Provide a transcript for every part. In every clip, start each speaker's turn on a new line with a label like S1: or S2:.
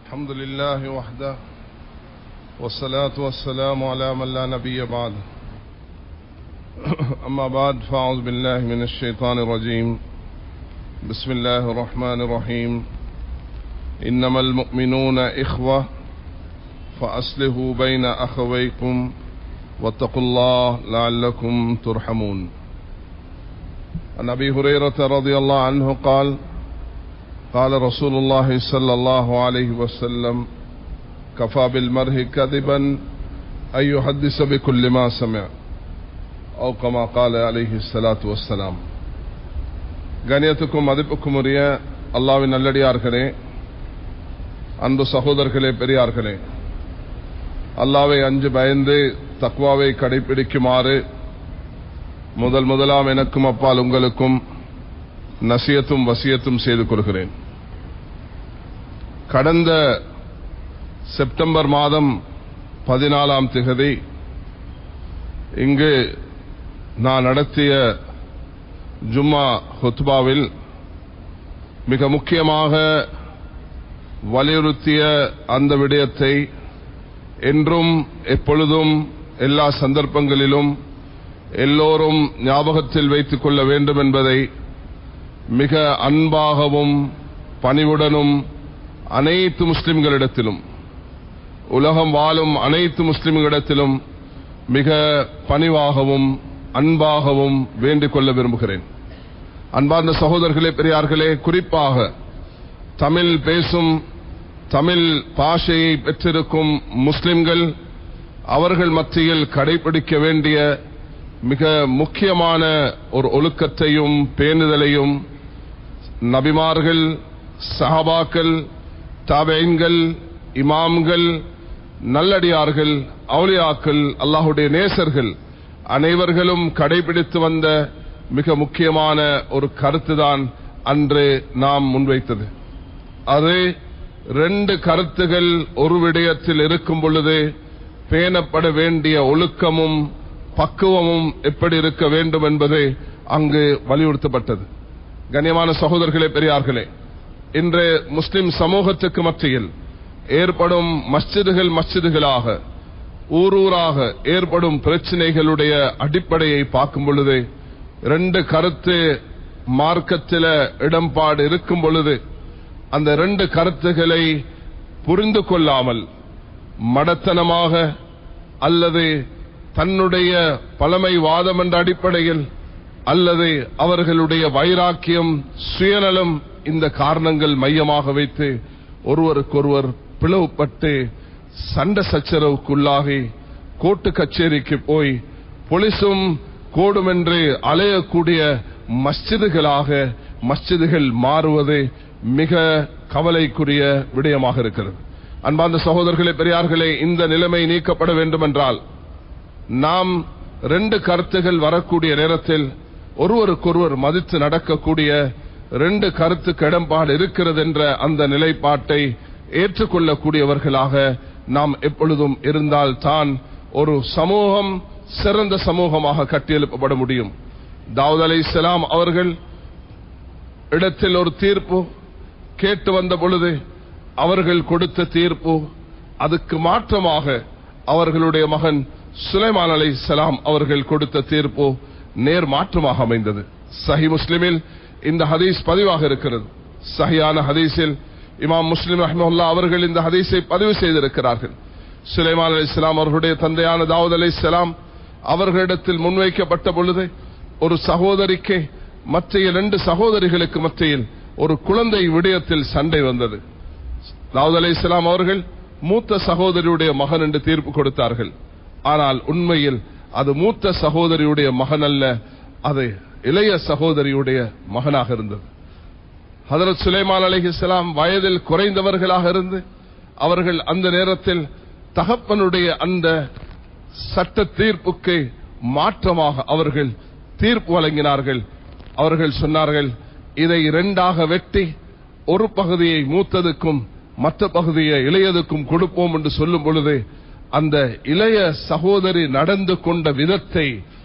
S1: الحمد لله وحده والصلاة والسلام على من لا نبي بعد أما بعد فأعوذ بالله من الشيطان الرجيم بسم الله الرحمن الرحيم إنما المؤمنون إخوة فأصلحوا بين أخويكم واتقوا الله لعلكم ترحمون عن أبي هريرة رضي الله عنه قال قال رسول الله صلى الله عليه وسلم كفى بالمرء كذبا أن يحدث بكل ما سمع أو كما قال عليه الصلاة والسلام கணியத்துக்கும் மதிப்புக்கும் உரிய அல்லாவின் நல்லடியார்களே அன்பு சகோதரர்களே பெரியார்களே அல்லாவை அஞ்சு பயந்து தக்வாவை கடைபிடிக்குமாறு முதல் முதலாம் எனக்கும் அப்பால் உங்களுக்கும் நசியத்தும் வசியத்தும் செய்து கொள்கிறேன் கடந்த செப்டம்பர் மாதம் பதினாலாம் திகதி இங்கு நான் நடத்திய ஜும்மா ஹுத்பாவில் மிக முக்கியமாக வலியுறுத்திய அந்த விடயத்தை என்றும் எப்பொழுதும் எல்லா சந்தர்ப்பங்களிலும் எல்லோரும் ஞாபகத்தில் வைத்துக் கொள்ள வேண்டும் என்பதை மிக அன்பாகவும் பணிவுடனும் அனைத்து முஸ்லிம்களிடத்திலும் உலகம் வாழும் அனைத்து முஸ்லிம்களிடத்திலும் மிக பணிவாகவும் அன்பாகவும் வேண்டிக் கொள்ள விரும்புகிறேன் அன்பார்ந்த சகோதரர்களே பெரியார்களே குறிப்பாக தமிழ் பேசும் தமிழ் பாஷையை பெற்றிருக்கும் முஸ்லிம்கள் அவர்கள் மத்தியில் கடைபிடிக்க வேண்டிய மிக முக்கியமான ஒரு ஒழுக்கத்தையும் பேணுதலையும் நபிமார்கள் சஹாபாக்கள் தாபைன்கள் இமாம்கள் நல்லடியார்கள் அவுலியாக்கள் அல்லாஹுடைய நேசர்கள் அனைவர்களும் கடைபிடித்து வந்த மிக முக்கியமான ஒரு கருத்துதான் அன்று நாம் முன்வைத்தது அது ரெண்டு கருத்துகள் ஒரு விடயத்தில் இருக்கும் பொழுது பேணப்பட வேண்டிய ஒழுக்கமும் பக்குவமும் எப்படி இருக்க வேண்டும் என்பது அங்கு வலியுறுத்தப்பட்டது கண்ணியமான சகோதரர்களே பெரியார்களே இன்று முஸ்லிம் சமூகத்துக்கு மத்தியில் ஏற்படும் மஸ்ஜிதுகள் மஸ்ஜிதுகளாக ஊரூராக ஏற்படும் பிரச்சனைகளுடைய அடிப்படையை பார்க்கும் பொழுது ரெண்டு கருத்து மார்க்கத்தில இடம்பாடு இருக்கும் பொழுது அந்த ரெண்டு கருத்துகளை புரிந்து கொள்ளாமல் மடத்தனமாக அல்லது தன்னுடைய பழமைவாதம் என்ற அடிப்படையில் அல்லது அவர்களுடைய வைராக்கியம் சுயநலம் இந்த காரணங்கள் மையமாக வைத்து ஒருவருக்கொருவர் பிளவுபட்டு சண்டை சச்சரவுக்குள்ளாகி கோர்ட்டு கச்சேரிக்கு போய் போலீசும் கோடும் என்று அலையக்கூடிய மஸ்ஜிதுகளாக மஸ்ஜிதுகள் மாறுவது மிக கவலைக்குரிய விடயமாக இருக்கிறது அன்பார்ந்த சகோதரர்களே பெரியார்களே இந்த நிலைமை நீக்கப்பட வேண்டும் என்றால் நாம் ரெண்டு கருத்துகள் வரக்கூடிய நேரத்தில் ஒருவருக்கொருவர் மதித்து நடக்கக்கூடிய ரெண்டு கருத்துக்கு இடம்பாடு இருக்கிறது என்ற அந்த நிலைப்பாட்டை ஏற்றுக்கொள்ளக்கூடியவர்களாக நாம் எப்பொழுதும் இருந்தால் தான் ஒரு சமூகம் சிறந்த சமூகமாக கட்டியெழுப்பப்பட முடியும் தாவூத் அலை இஸ்லாம் அவர்கள் இடத்தில் ஒரு தீர்ப்பு கேட்டு வந்த பொழுது அவர்கள் கொடுத்த தீர்ப்பு அதுக்கு மாற்றமாக அவர்களுடைய மகன் சுலைமான் அலை இஸ்லாம் அவர்கள் கொடுத்த தீர்ப்பு நேர் மாற்றமாக அமைந்தது சஹி முஸ்லிமில் இந்த ஹதீஸ் பதிவாக இருக்கிறது சஹியான ஹதீஸில் இமாம் முஸ்லிம் ரஹ்மல்லா அவர்கள் இந்த ஹதீஸை பதிவு செய்திருக்கிறார்கள் சுலைமான் அலி இஸ்லாம் அவர்களுடைய தந்தையான தாவூத் அலி இஸ்லாம் அவர்களிடத்தில் முன்வைக்கப்பட்ட பொழுது ஒரு சகோதரிக்கு மற்ற இரண்டு சகோதரிகளுக்கு மத்தியில் ஒரு குழந்தை விடயத்தில் சண்டை வந்தது தாவூத் அலி இஸ்லாம் அவர்கள் மூத்த சகோதரியுடைய மகன் என்று தீர்ப்பு கொடுத்தார்கள் ஆனால் உண்மையில் அது மூத்த சகோதரியுடைய மகன் அல்ல அது இளைய சகோதரியுடைய மகனாக இருந்தது ஹதரத் சுலைமான் அலிஹிஸ்லாம் வயதில் குறைந்தவர்களாக இருந்து அவர்கள் அந்த நேரத்தில் தகப்பனுடைய அந்த சட்ட தீர்ப்புக்கு மாற்றமாக அவர்கள் தீர்ப்பு வழங்கினார்கள் அவர்கள் சொன்னார்கள் இதை இரண்டாக வெட்டி ஒரு பகுதியை மூத்ததுக்கும் மற்ற பகுதியை இளையதுக்கும் கொடுப்போம் என்று சொல்லும் பொழுது அந்த இளைய சகோதரி நடந்து கொண்ட விதத்தை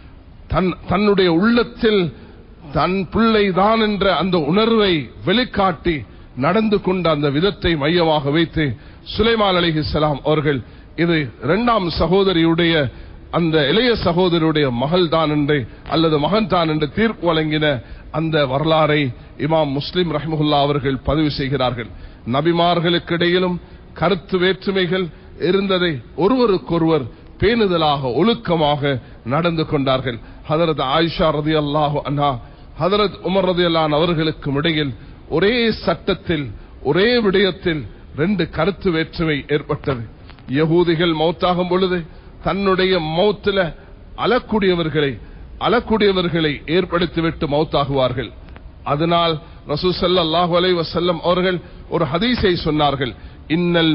S1: தன்னுடைய உள்ளத்தில் தன் பிள்ளைதான் என்ற அந்த உணர்வை வெளிக்காட்டி நடந்து கொண்ட அந்த விதத்தை மையமாக வைத்து சுலைமான் அலிஹிஸ்லாம் அவர்கள் இது இரண்டாம் சகோதரியுடைய அந்த இளைய சகோதரருடைய மகள் தான் என்று அல்லது மகன் தான் என்று தீர்ப்பு வழங்கின அந்த வரலாறை இமாம் முஸ்லிம் ரஹ்மஹுல்லா அவர்கள் பதிவு செய்கிறார்கள் நபிமார்களுக்கு இடையிலும் கருத்து வேற்றுமைகள் இருந்ததை ஒருவருக்கொருவர் பேணுதலாக ஒழுக்கமாக நடந்து கொண்டார்கள் ஹதரத் ஆயிஷா ரதி அல்லாஹு அண்ணா ஹதரத் உமர் ரதி அல்லான் அவர்களுக்கும் இடையில் ஒரே சட்டத்தில் ஒரே விடயத்தில் ரெண்டு கருத்து வேற்றுமை ஏற்பட்டது யகூதிகள் மௌத்தாகும் பொழுது தன்னுடைய மௌத்தில அழக்கூடியவர்களை அழக்கூடியவர்களை ஏற்படுத்திவிட்டு மௌத்தாகுவார்கள் அதனால் ரசூசல்லாஹு அலை வசல்லம் அவர்கள் ஒரு ஹதீஸை சொன்னார்கள் இன்னல்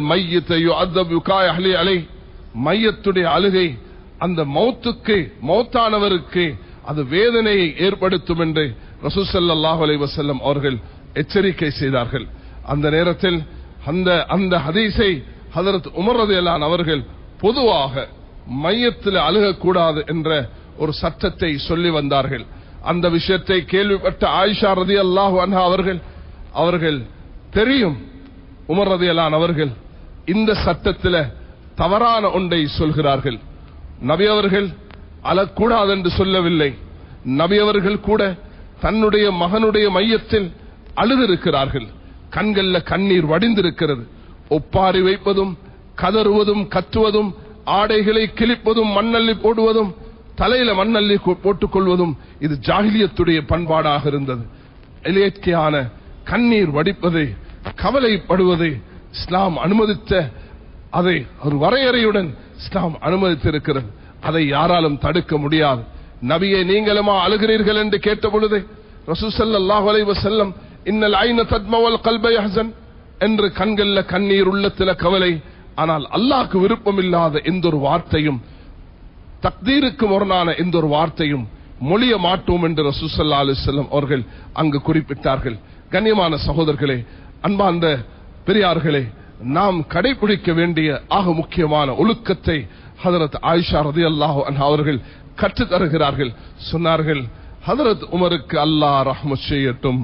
S1: மையத்தை அலை மையத்துடைய அழுகை அந்த மௌத்துக்கு மௌத்தானவருக்கு அது வேதனையை ஏற்படுத்தும் என்று ரசூசல்லாஹு அலை வசல்லம் அவர்கள் எச்சரிக்கை செய்தார்கள் அந்த நேரத்தில் அந்த அந்த ஹதீஸை ஹதரத் உமரதையலான் அவர்கள் பொதுவாக மையத்தில் அழுகக்கூடாது என்ற ஒரு சட்டத்தை சொல்லி வந்தார்கள் அந்த விஷயத்தை கேள்விப்பட்ட ஆயிஷா ரதி அல்லாஹு அன்ஹா அவர்கள் அவர்கள் தெரியும் உமர் ரதியலான் அவர்கள் இந்த சட்டத்தில் தவறான ஒன்றை சொல்கிறார்கள் நபி அவர்கள் அழக்கூடாது என்று சொல்லவில்லை நபி அவர்கள் கூட தன்னுடைய மகனுடைய மையத்தில் அழுதிருக்கிறார்கள் கண்கள்ல கண்ணீர் வடிந்திருக்கிறது ஒப்பாரி வைப்பதும் கதறுவதும் கத்துவதும் ஆடைகளை கிழிப்பதும் மண்ணள்ளி போடுவதும் தலையில மண்ணள்ளி போட்டுக் கொள்வதும் இது ஜாகிலியத்துடைய பண்பாடாக இருந்தது இயற்கையான கண்ணீர் வடிப்பது கவலைப்படுவது இஸ்லாம் அனுமதித்த அதை ஒரு வரையறையுடன் இஸ்லாம் அனுமதித்திருக்கிறது அதை யாராலும் தடுக்க முடியாது நபியை நீங்களுமா அழுகிறீர்கள் என்று கேட்ட பொழுது ரசூசல்லாஹ் அலைவ செல்லம் இன்னல் ஐன தத்மவல் கல்பை ஹசன் என்று கண்கள்ல கண்ணீர் உள்ளத்தில கவலை ஆனால் அல்லாஹ்க்கு விருப்பம் இல்லாத எந்த ஒரு வார்த்தையும் தக்தீருக்கு முரணான எந்த ஒரு வார்த்தையும் மொழிய மாட்டோம் என்று ரசூசல்லா அலிசல்லம் அவர்கள் அங்கு குறிப்பிட்டார்கள் கண்ணியமான சகோதரர்களே அன்பார்ந்த பெரியார்களே நாம் கடைபிடிக்க வேண்டிய ஆக முக்கியமான ஒழுக்கத்தை ஹதரத் ஆயிஷா ரதி அல்லாஹு அவர்கள் கற்றுத் தருகிறார்கள் சொன்னார்கள் ஹதரத் உமருக்கு அல்லாஹ் ரஹ்மத் செய்யட்டும்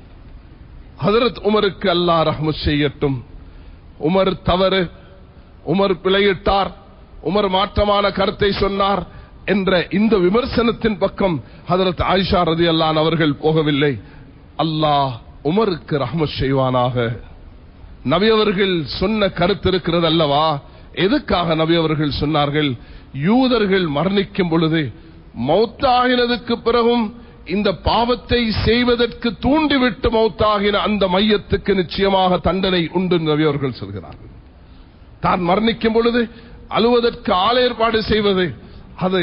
S1: ஹதரத் உமருக்கு அல்லாஹ் ரஹ்மத் செய்யட்டும் உமர் தவறு உமர் பிழையிட்டார் உமர் மாற்றமான கருத்தை சொன்னார் என்ற இந்த விமர்சனத்தின் பக்கம் ஹதரத் ஆயிஷா ரதி அல்லான் அவர்கள் போகவில்லை அல்லாஹ் உமருக்கு ரஹ்மத் செய்வானாக நபி அவர்கள் சொன்ன கருத்து இருக்கிறது அல்லவா எதுக்காக நபி அவர்கள் சொன்னார்கள் யூதர்கள் மரணிக்கும் பொழுது மௌத்தாகினதுக்கு பிறகும் இந்த பாவத்தை செய்வதற்கு தூண்டிவிட்டு மௌத்தாகின அந்த மையத்துக்கு நிச்சயமாக தண்டனை உண்டு நபி அவர்கள் சொல்கிறார்கள் தான் மரணிக்கும் பொழுது அழுவதற்கு ஆள் ஏற்பாடு செய்வது அது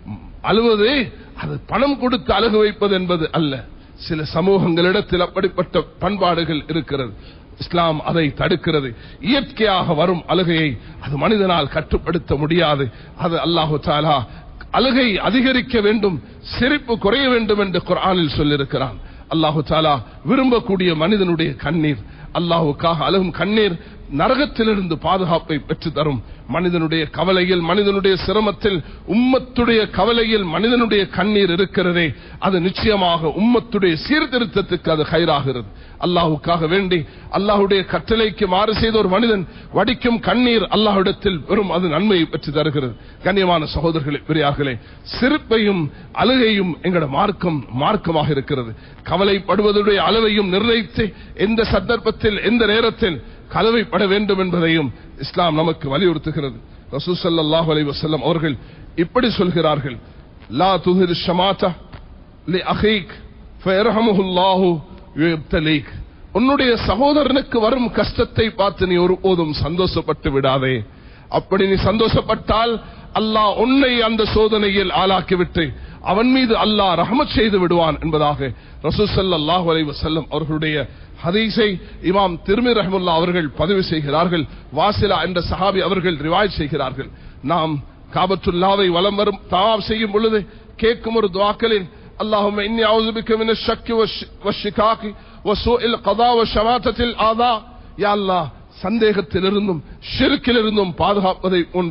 S1: அழுவது அது பணம் கொடுத்து அழகு வைப்பது என்பது அல்ல சில சமூகங்களிடத்தில் அப்படிப்பட்ட பண்பாடுகள் இருக்கிறது இஸ்லாம் அதை தடுக்கிறது இயற்கையாக வரும் அழுகையை அது மனிதனால் கட்டுப்படுத்த முடியாது அது அல்லாஹு தாலா அழுகை அதிகரிக்க வேண்டும் சிரிப்பு குறைய வேண்டும் என்று குரானில் சொல்லியிருக்கிறான் அல்லாஹு தாலா விரும்பக்கூடிய மனிதனுடைய கண்ணீர் அல்லாஹுக்காக அழுகும் கண்ணீர் நரகத்திலிருந்து பாதுகாப்பை பெற்று தரும் மனிதனுடைய கவலையில் மனிதனுடைய சிரமத்தில் உம்மத்துடைய கவலையில் மனிதனுடைய கண்ணீர் இருக்கிறதே அது நிச்சயமாக உம்மத்துடைய சீர்திருத்தத்துக்கு அது கயிறாகிறது அல்லாஹுக்காக வேண்டி அல்லாஹுடைய கட்டளைக்கு மாறு செய்த ஒரு மனிதன் வடிக்கும் கண்ணீர் அல்லாஹுடத்தில் வெறும் அது நன்மையை பெற்று தருகிறது கண்ணியமான சகோதரர்களே பெரியார்களே சிரிப்பையும் அழுகையும் எங்களோட மார்க்கம் மார்க்கமாக இருக்கிறது கவலைப்படுவதுடைய அளவையும் நிர்ணயித்து எந்த சந்தர்ப்பத்தில் எந்த நேரத்தில் கலவைப்பட வேண்டும் என்பதையும் இஸ்லாம் நமக்கு வலியுறுத்துகிறது ரசூசல்லாஹு அலை வசல்லம் அவர்கள் இப்படி சொல்கிறார்கள் லா துஹிர் ஷமாத்தா லி அஹீக் ஃபயர்ஹமுல்லாஹு யுப்தலீக் உன்னுடைய சகோதரனுக்கு வரும் கஷ்டத்தை பார்த்து நீ ஒருபோதும் சந்தோஷப்பட்டு விடாதே அப்படி நீ சந்தோஷப்பட்டால் அல்லாஹ் உன்னை அந்த சோதனையில் ஆளாக்கிவிட்டு அவன் மீது அல்லாஹ் ரஹமத் செய்து விடுவான் என்பதாக ரசூசல்லாஹு அலை வசல்லம் அவர்களுடைய ஹதீஸை இமாம் திருமி ரஹமுல்லா அவர்கள் பதிவு செய்கிறார்கள் வாசிலா என்ற சஹாபி அவர்கள் ரிவாய் செய்கிறார்கள் நாம் காபத்துல்லாவை வலம் வரும் தாவாப் செய்யும் பொழுது கேட்கும் ஒரு துவாக்களில் اللهم إني أعوذ بك من الشك والشكاك وسوء القضاء وشماتة الآذاء يا الله சந்தேகத்திலிருந்தும் ஷிருக்கிலிருந்தும் பாதுகாப்பதை ஒன்று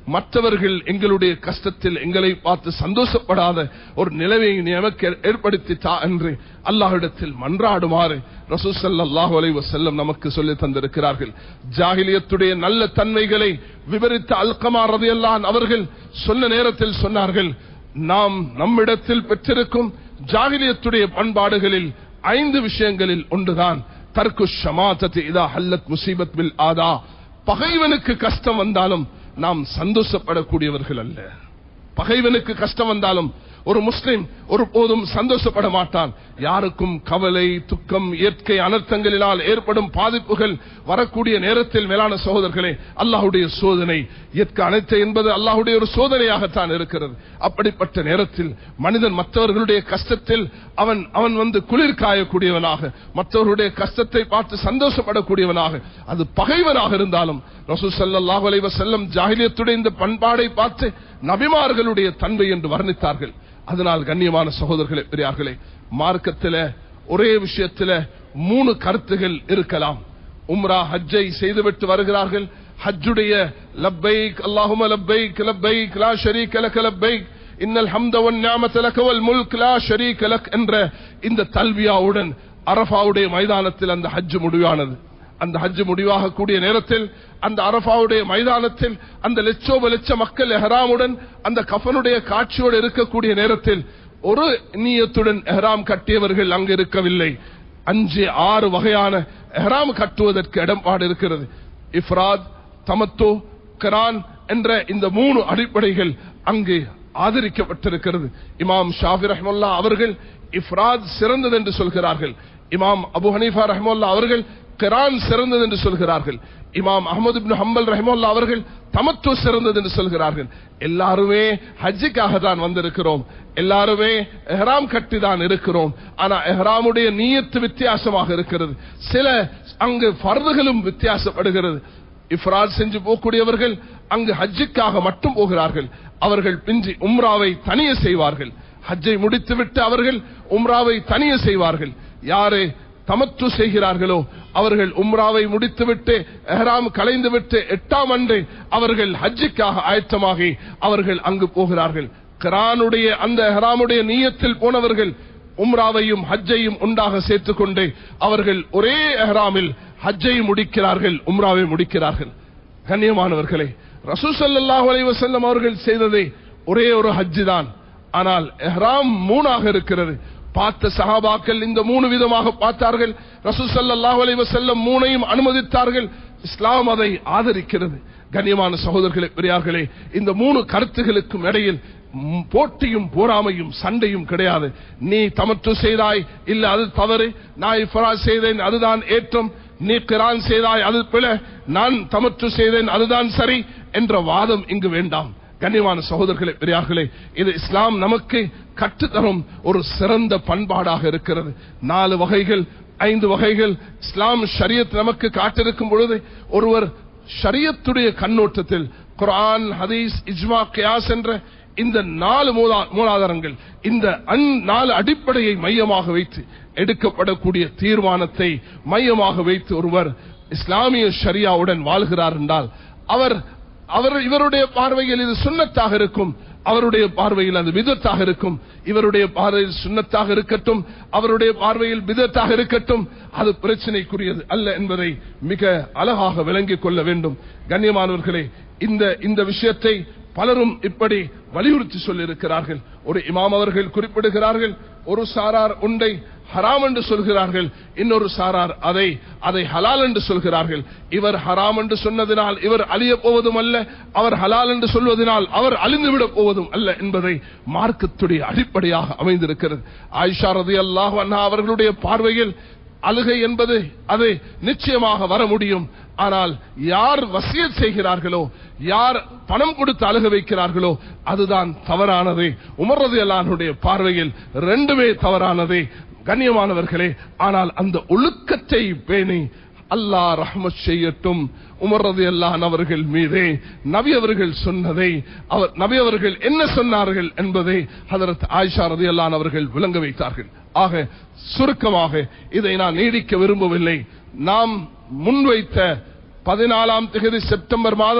S1: மற்றவர்கள் எங்களுடைய கஷ்டத்தில் எங்களை பார்த்து சந்தோஷப்படாத ஒரு நிலையை நமக்கு ஏற்படுத்தி தா என்று அல்லாஹ்விடத்தில் மன்றாடுமாறு ரசூசல்லாஹு அலைஹி வஸல்லம் நமக்கு சொல்லி தந்திருக்கிறார்கள் ஜாகிலியத்துடைய நல்ல தன்மைகளை விவரித்த அல்கமா ரதியல்லான் அவர்கள் சொன்ன நேரத்தில் சொன்னார்கள் நாம் நம்மிடத்தில் பெற்றிருக்கும் ஜாகிலியத்துடைய பண்பாடுகளில் ஐந்து விஷயங்களில் ஒன்றுதான் தர்க்கு ஷமாத்தத்து இதா ஹல்லத் முசீபத் பில் ஆதா பகைவனுக்கு கஷ்டம் வந்தாலும் நாம் சந்தோஷப்படக்கூடியவர்கள் அல்ல பகைவனுக்கு கஷ்டம் வந்தாலும் ஒரு முஸ்லிம் ஒரு போதும் சந்தோஷப்பட மாட்டான் யாருக்கும் கவலை துக்கம் இயற்கை அனர்த்தங்களினால் ஏற்படும் பாதிப்புகள் வரக்கூடிய நேரத்தில் மேலான சகோதரர்களே அல்லாஹுடைய சோதனை இயற்கை அனைத்து என்பது அல்லாஹுடைய ஒரு சோதனையாகத்தான் இருக்கிறது அப்படிப்பட்ட நேரத்தில் மனிதன் மற்றவர்களுடைய கஷ்டத்தில் அவன் அவன் வந்து குளிர் காயக்கூடியவனாக மற்றவர்களுடைய கஷ்டத்தை பார்த்து சந்தோஷப்படக்கூடியவனாக அது பகைவனாக இருந்தாலும் ரசூல் ஸல்லல்லாஹு அலைஹி வஸல்லம் ஜாஹிலியத்துடைய இந்த பண்பாடை பார்த்து நபிமார்களுடைய தன்மை என்று வர்ணித்தார்கள் அதனால் கண்ணியமான சகோதரர்களே பெரியார்களே மார்க்கத்தில ஒரே விஷயத்தில மூணு கருத்துகள் இருக்கலாம் உம்ரா ஹஜ்ஜை செய்துவிட்டு வருகிறார்கள் ஹஜ்ஜுடைய லப்பைக் அல்லாஹும லப்பைக் லப்பைக் லா ஷரீக லக லப்பைக் இன்னல் ஹம்த வன் நிஅமத லக வல் முல்க் லா ஷரீக லக் என்ற இந்த தல்வியாவுடன் அரஃபாவுடைய மைதானத்தில் அந்த ஹஜ் முடிவானது அந்த ஹஜ் முடிவாக கூடிய நேரத்தில் அந்த அரபாவுடைய மைதானத்தில் அந்த லட்சோப லட்ச மக்கள் எஹராமுடன் அந்த கஃபனுடைய காட்சியோடு இருக்கக்கூடிய நேரத்தில் ஒரு நீயத்துடன் எஹராம் கட்டியவர்கள் அங்கு இருக்கவில்லை அஞ்சு ஆறு வகையான எஹராம் கட்டுவதற்கு இடம்பாடு இருக்கிறது இஃப்ராத் தமத்தோ கரான் என்ற இந்த மூணு அடிப்படைகள் அங்கு ஆதரிக்கப்பட்டிருக்கிறது இமாம் ஷாஃபி ரஹ்முல்லா அவர்கள் இஃப்ராத் சிறந்தது என்று சொல்கிறார்கள் இமாம் அபு ஹனீஃபா ரஹ்முல்லா அவர்கள் கிரான் சிறந்தது என்று சொல்கிறார்கள் இமாம் அகமது இப்னு ஹம்பல் ரஹிமுல்லா அவர்கள் தமத்து சிறந்தது என்று சொல்கிறார்கள் எல்லாருமே ஹஜ்ஜுக்காக தான் வந்திருக்கிறோம் எல்லாருமே எஹ்ராம் கட்டி தான் இருக்கிறோம் ஆனா எஹ்ராமுடைய நீயத்து வித்தியாசமாக இருக்கிறது சில அங்கு பர்துகளும் வித்தியாசப்படுகிறது இஃப்ராத் செஞ்சு போகக்கூடியவர்கள் அங்கு ஹஜ்ஜுக்காக மட்டும் போகிறார்கள் அவர்கள் பிஞ்சி உம்ராவை தனிய செய்வார்கள் ஹஜ்ஜை முடித்துவிட்டு அவர்கள் உம்ராவை தனிய செய்வார்கள் யாரு தமத்து செய்கிறார்களோ அவர்கள் உம்ராவை முடித்துவிட்டு எஹராம் கலைந்துவிட்டு எட்டாம் அன்று அவர்கள் ஹஜ்ஜுக்காக ஆயத்தமாகி அவர்கள் அங்கு போகிறார்கள் கிரானுடைய அந்த எஹராமுடைய நீயத்தில் போனவர்கள் உம்ராவையும் ஹஜ்ஜையும் உண்டாக சேர்த்துக் கொண்டு அவர்கள் ஒரே எஹராமில் ஹஜ்ஜை முடிக்கிறார்கள் உம்ராவை முடிக்கிறார்கள் கண்ணியமானவர்களே ரசூசல்லாஹு அலைஹி வஸல்லம் அவர்கள் செய்ததே ஒரே ஒரு ஹஜ்ஜு தான் ஆனால் எஹ்ராம் மூணாக இருக்கிறது பார்த்த சஹாபாக்கள் இந்த மூணு விதமாக பார்த்தார்கள் ரசூல் ஸல்லல்லாஹு அலைஹி வஸல்லம் மூணையும் அனுமதித்தார்கள் இஸ்லாம் அதை ஆதரிக்கிறது கண்ணியமான சகோதரர்களே பெரியார்களே இந்த மூணு கருத்துகளுக்கும் இடையில் ம், போட்டியும் போராமையும் சண்டையும் கிடையாது நீ தமற்று செய்தாய் இல்ல அது தவறு நான் இஃப்ரா செய்தேன் அதுதான் ஏற்றம் நீ கிரான் செய்தாய் அது பிழை நான் தமற்று செய்தேன் அதுதான் சரி என்ற வாதம் இங்கு வேண்டாம் கண்ணியமான சகோதரர்களே பெரியார்களே இது இஸ்லாம் நமக்கு கற்றுத்தரும் ஒரு சிறந்த பண்பாடாக இருக்கிறது நாலு வகைகள் ஐந்து வகைகள் இஸ்லாம் ஷரியத் நமக்கு காட்டிருக்கும் பொழுது ஒருவர் ஷரியத்துடைய கண்ணோட்டத்தில் குர்ஆன் ஹதீஸ் இஜ்மா கியாஸ் என்ற இந்த நாலு மூலா- மூலாதாரங்கள் இந்த அந்- நாலு அடிப்படையை மையமாக வைத்து எடுக்கப்படக்கூடிய தீர்மானத்தை மையமாக வைத்து ஒருவர் இஸ்லாமிய ஷரியாவுடன் வாழ்கிறார் என்றால் அவர் அவர் இவருடைய பார்வையில் இது சுன்னத்தாக இருக்கும் அவருடைய பார்வையில் அது விதத்தாக இருக்கும் இவருடைய பார்வையில் சுன்னத்தாக இருக்கட்டும் அவருடைய பார்வையில் விதத்தாக இருக்கட்டும் அது பிரச்சனைக்குரியது அல்ல என்பதை மிக அழகாக விளங்கிக் கொள்ள வேண்டும் கண்ணியமானவர்களே இந்த இந்த விஷயத்தை பலரும் இப்படி வலியுறுத்தி சொல்லியிருக்கிறார்கள் ஒரு இமாம் அவர்கள் குறிப்பிடுகிறார்கள் ஒரு சாரார் உண்டை ஹராம் என்று சொல்கிறார்கள் இன்னொரு சாரார் அதை அதை ஹலால் என்று சொல்கிறார்கள் இவர் ஹராம் என்று சொன்னதினால் இவர் அழிய போவதும் அல்ல அவர் ஹலால் என்று சொல்வதனால் அவர் அழிந்துவிடப் போவதும் அல்ல என்பதை மார்க்கத்துடைய அடிப்படையாக அமைந்திருக்கிறது ஆயிஷா ரதி அல்லாஹ் அவர்களுடைய பார்வையில் அழுகை என்பது அது நிச்சயமாக வர முடியும் ஆனால் யார் வசியத் செய்கிறார்களோ யார் பணம் கொடுத்து அழுக வைக்கிறார்களோ அதுதான் தவறானது உமர்றது அல்லாஹ்வுடைய பார்வையில் ரெண்டுமே தவறானது கண்ணியமானவர்களே ஆனால் அந்த ஒழுக்கத்தை பேணி அல்லாஹ் ரஹ்மத் செய்யட்டும் உமர்றது அல்லாஹ் அவர்கள் மீதே நபி அவர்கள் சொன்னதை அவர் நபி அவர்கள் என்ன சொன்னார்கள் என்பதை ஹதரத் ஆயிஷா ரதி அல்லான் அவர்கள் விளங்க வைத்தார்கள் ஆக சுருக்கமாக இதை நான் நீடிக்க விரும்பவில்லை நாம் முன்வைத்த பதினாலாம் தேதி செப்டம்பர் மாதம்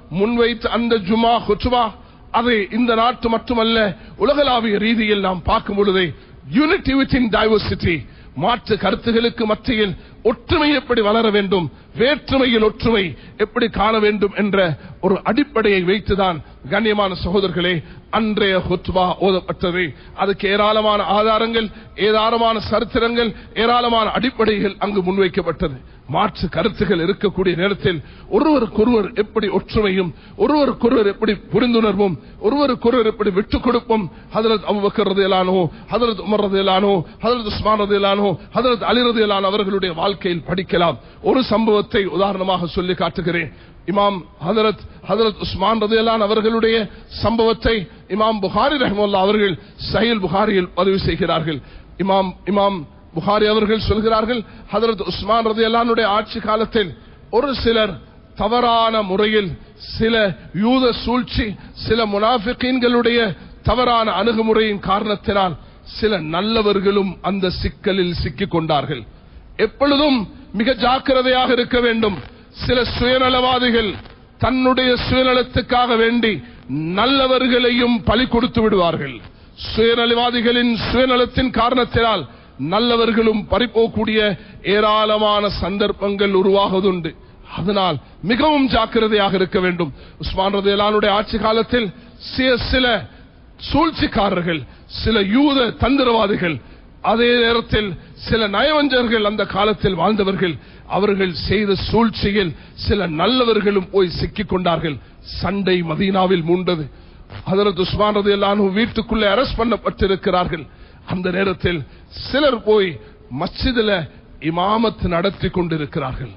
S1: முன்வைத்த அந்த ஜுமா ஹுச்சுவா அதை இந்த நாட்டு மட்டுமல்ல உலகளாவிய ரீதியில் நாம் பார்க்கும் பொழுது யூனிட்டி வித் இன் டைவர்சிட்டி மாற்று கருத்துகளுக்கு மத்தியில் ஒற்றுமை எப்படி வளர வேண்டும் வேற்றுமையில் ஒற்றுமை எப்படி காண வேண்டும் என்ற ஒரு அடிப்படையை வைத்துதான் கண்ணியமான சகோதரர்களே அன்றைய ஹுத்பா ஓதப்பட்டது அதுக்கு ஏராளமான ஆதாரங்கள் ஏராளமான சரித்திரங்கள் ஏராளமான அடிப்படைகள் அங்கு முன்வைக்கப்பட்டது மாற்று கருத்துகள் இருக்கக்கூடிய நேரத்தில் ஒருவருக்கொருவர் எப்படி ஒற்றுமையும் ஒருவருக்கொருவர் எப்படி புரிந்துணர்வும் ஒருவருக்கொருவர் எப்படி விட்டுக் கொடுப்போம் ஹதரத் அபுபக்கர் இலானோ ஹதரத் உமர் இலானோ ஹதரத் உஸ்மான் இலானோ ஹதரத் அலிரது இலான் அவர்களுடைய வாழ்க்கையில் படிக்கலாம் ஒரு சம்பவத்தை உதாரணமாக சொல்லி காட்டுகிறேன் இமாம் ஹதரத் ஹதரத் உஸ்மான் ரதியலான் அவர்களுடைய சம்பவத்தை இமாம் புகாரி ரஹமுல்லா அவர்கள் சஹில் புகாரியில் பதிவு செய்கிறார்கள் இமாம் இமாம் புகாரி அவர்கள் சொல்கிறார்கள் ஹதரத் உஸ்மான் ரதியல்லானுடைய ஆட்சி காலத்தில் ஒரு சிலர் தவறான முறையில் சில யூத சூழ்ச்சி சில முனாஃபிகீன்களுடைய தவறான அணுகுமுறையின் காரணத்தினால் சில நல்லவர்களும் அந்த சிக்கலில் சிக்கிக் கொண்டார்கள் எப்பொழுதும் மிக ஜாக்கிரதையாக இருக்க வேண்டும் சில சுயநலவாதிகள் தன்னுடைய சுயநலத்துக்காக வேண்டி நல்லவர்களையும் பலி கொடுத்து விடுவார்கள் சுயநலவாதிகளின் சுயநலத்தின் காரணத்தினால் நல்லவர்களும் பறிப்போக்கூடிய ஏராளமான சந்தர்ப்பங்கள் உருவாகுதுண்டு அதனால் மிகவும் ஜாக்கிரதையாக இருக்க வேண்டும் உஸ்மான் ரதையலானுடைய ஆட்சி காலத்தில் சில- சில சூழ்ச்சிக்காரர்கள் சில யூத தந்திரவாதிகள் அதே நேரத்தில் சில நயவஞ்சர்கள் அந்த காலத்தில் வாழ்ந்தவர்கள் அவர்கள் செய்த சூழ்ச்சியில் சில நல்லவர்களும் போய் சிக்கிக் கொண்டார்கள் சண்டை மதீனாவில் மூண்டது ஹதரத் உஸ்மான் ரதையல்லானு வீட்டுக்குள்ளே அரெஸ்ட் பண்ணப்பட்டிருக்கிறார்கள் அந்த நேரத்தில் சிலர் போய் மஸ்ஜிதுல இமாமத் நடத்தி கொண்டிருக்கிறார்கள்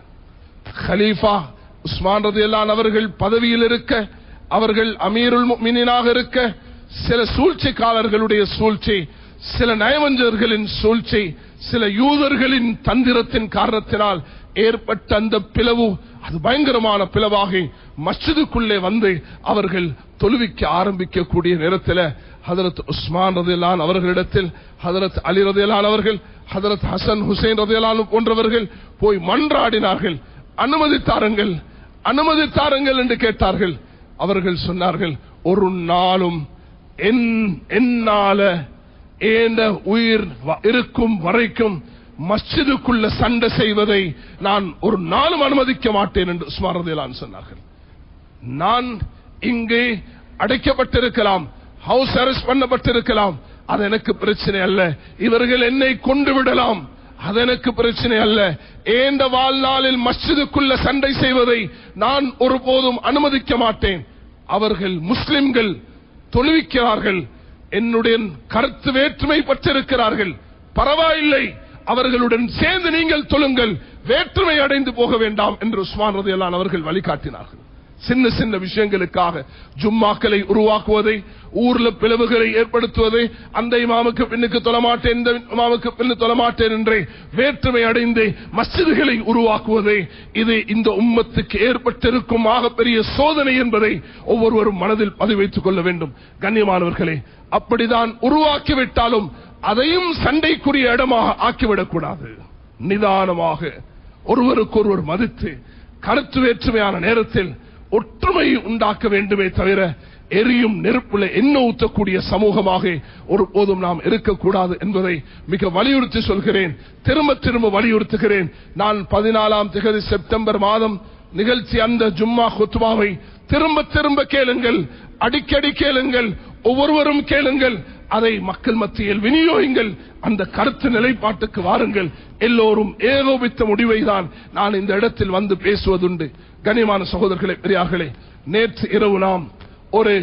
S1: கலீஃபா உஸ்மான் ரதியல்லான் அவர்கள் பதவியில் இருக்க அவர்கள் அமீருல் முஃமினீனாக இருக்க சில சூழ்ச்சிக்காரர்களுடைய சூழ்ச்சி சில நயவஞ்சர்களின் சூழ்ச்சி சில யூதர்களின் தந்திரத்தின் காரணத்தினால் ஏற்பட்ட அந்த பிளவு அது பயங்கரமான பிளவாகி மஸ்ஜிதுக்குள்ளே வந்து அவர்கள் தொழுவிக்க ஆரம்பிக்கக்கூடிய நேரத்தில் ஹதரத் உஸ்மான் ரதியலான் அவர்களிடத்தில் ஹதரத் அலி ரதியலான் அவர்கள் ஹதரத் ஹசன் ஹுசைன் ரதியலான் போன்றவர்கள் போய் மன்றாடினார்கள் அனுமதித்தாருங்கள் அனுமதித்தாருங்கள் என்று கேட்டார்கள் அவர்கள் சொன்னார்கள் ஒரு நாளும் என்- என்னால ஏந்த உயிர் வ- இருக்கும் வரைக்கும் மஸ்ஜிதுக்குள்ள சண்டை செய்வதை நான் ஒரு நாளும் அனுமதிக்க மாட்டேன் என்று உஸ்மான் ரதியலான் சொன்னார்கள் நான் இங்கே அடைக்கப்பட்டிருக்கலாம் ஹவுஸ் அரெஸ்ட் பண்ணப்பட்டிருக்கலாம் அது எனக்கு பிரச்சனை அல்ல இவர்கள் என்னை கொண்டு விடலாம் அது எனக்கு பிரச்சனை அல்ல ஏந்த வாழ்நாளில் மஸ்ஜிதுக்குள்ள சண்டை செய்வதை நான் ஒருபோதும் அனுமதிக்க மாட்டேன் அவர்கள் முஸ்லிம்கள் தொழுவிக்கிறார்கள் என்னுடைய கருத்து வேற்றுமை பற்றிருக்கிறார்கள் பரவாயில்லை அவர்களுடன் சேர்ந்து நீங்கள் தொழுங்கள் வேற்றுமை அடைந்து போக வேண்டாம் என்று உஸ்மான் ரதியல்லான் அவர்கள் வழிகாட்டினார்கள் சின்ன சின்ன விஷயங்களுக்காக ஜும்மாக்களை உருவாக்குவதை ஊர்ல பிளவுகளை ஏற்படுத்துவதை அந்த இமாமுக்கு பின்னுக்கு தொழமாட்டேன் இந்த இமாமுக்கு பின்னு தொழமாட்டேன் என்றே வேற்றுமை அடைந்து மஸ்ஜிதுகளை உருவாக்குவதை இது இந்த உம்மத்துக்கு ஏற்பட்டிருக்கும் ஆகப்பெரிய சோதனை என்பதை ஒவ்வொருவரும் மனதில் பதிவைத்துக் கொள்ள வேண்டும் கண்ணியமானவர்களே அப்படிதான் உருவாக்கிவிட்டாலும் அதையும் சண்டைக்குரிய இடமாக ஆக்கிவிடக்கூடாது நிதானமாக ஒருவருக்கொருவர் மதித்து கருத்து வேற்றுமையான நேரத்தில் ஒற்றுமை உண்டாக்க வேண்டுமே தவிர எரியும் நெருப்புல என்ன ஊற்றக்கூடிய சமூகமாக ஒருபோதும் நாம் இருக்கக்கூடாது என்பதை மிக வலியுறுத்தி சொல்கிறேன் திரும்ப திரும்ப வலியுறுத்துகிறேன் நான் பதினாலாம் திகதி செப்டம்பர் மாதம் நிகழ்ச்சி அந்த ஜும்மா குத்மாவை திரும்ப திரும்ப கேளுங்கள் அடிக்கடி கேளுங்கள் ஒவ்வொருவரும் கேளுங்கள் அதை மக்கள் மத்தியில் விநியோகிங்கள் அந்த கருத்து நிலைப்பாட்டுக்கு வாருங்கள் எல்லோரும் ஏகோபித்த முடிவை தான் நான் இந்த இடத்தில் வந்து பேசுவதுண்டு கனிமான சகோதரர்களே பெரியார்களே நேற்று இரவு நாம் ஒரு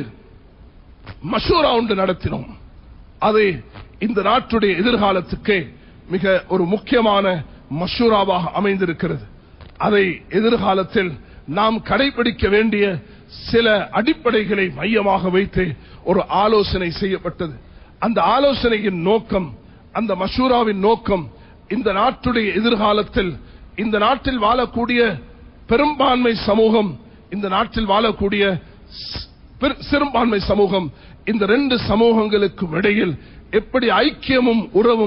S1: மஷூரா ஒன்று நடத்தினோம் அது இந்த நாட்டுடைய எதிர்காலத்துக்கு மிக ஒரு முக்கியமான மஷூராவாக அமைந்திருக்கிறது அதை எதிர்காலத்தில் நாம் கடைபிடிக்க வேண்டிய சில அடிப்படைகளை மையமாக வைத்து ஒரு ஆலோசனை செய்யப்பட்டது அந்த ஆலோசனையின் நோக்கம் அந்த மஷூராவின் நோக்கம் இந்த நாட்டுடைய எதிர்காலத்தில் இந்த நாட்டில் வாழக்கூடிய பெரும்பான்மை சமூகம் இந்த நாட்டில் வாழக்கூடிய ஸ்- பெரு- சிறுபான்மை சமூகம் இந்த ரெண்டு சமூகங்களுக்கும் இடையில் எப்படி ஐக்கியமும் உறவும்